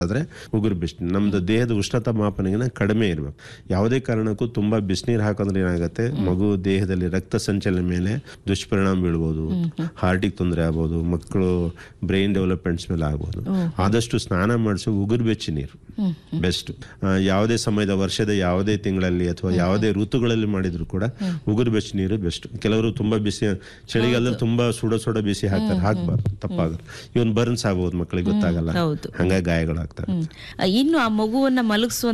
ಆದ್ರೆ ಉಗುರು ಬಿಸಿನೀರು ನಮ್ದು ದೇಹದ ಉಷ್ಣತಾ ಮಾಪನಗಿನ ಕಡಿಮೆ ಇರಬೇಕು ಯಾವುದೇ ಕಾರಣಕ್ಕೂ ತುಂಬಾ ಬಿಸಿನೀರು ಹಾಕೋದ್ರೆ ಏನಾಗುತ್ತೆ ಮಗು ದೇಹದಲ್ಲಿ ರಕ್ತ ಸಂಚಲನ ಮೇಲೆ ದುಷ್ಪರಿಣಾಮ ಬೀಳ್ಬೋದು ಹಾರ್ಟಿಗೆ ತೊಂದರೆ ಆಗ್ಬೋದು ಮಕ್ಕಳು ಬ್ರೈನ್ ಡೆವಲಪ್ಮೆಂಟ್ಸ್ ಮೇಲೆ ಆಗ್ಬೋದು ಆದಷ್ಟು ಸ್ನಾನ ಮಾಡಿಸಿ ಉಗುರು ಬೆಚ್ಚಿ ನೀರು ಬೆಸ್ಟ್ ಯಾವುದೇ ಸಮಯದ ವರ್ಷದ ಯಾವುದೇ ತಿಂಗಳಲ್ಲಿ ಅಥವಾ ಯಾವುದೇ ಋತುಗಳಲ್ಲಿ ಮಾಡಿದ್ರು ಕೂಡ ಉಗುರು ಬೆಚ್ಚಿ ನೀರು ಬೆಸ್ಟ್ ಕೆಲವರು ತುಂಬಾ ಬಿಸಿ ಚಳಿಗಾಲದಲ್ಲಿ ತುಂಬಾ ಸುಡ ಸುಡ ಬಿಸಿ ಹಾಕ್ತಾರೆ ಹಾಕ್ಬಾರ್ದು ತಪ್ಪಾಗುತ್ತೆ ಇವನ್ ಬರ್ನ್ಸ್ ಆಗ್ಬೋದು ಮಕ್ಕಳಿಗೆ ಗೊತ್ತಾಗಲ್ಲ ಹೌದು ಹಂಗಾಗಿ ಗಾಯಗಳಾಗ್ತವೆ ಇನ್ನು ಆ ಮಗುವನ್ನ ಮಲಗಿಸುವ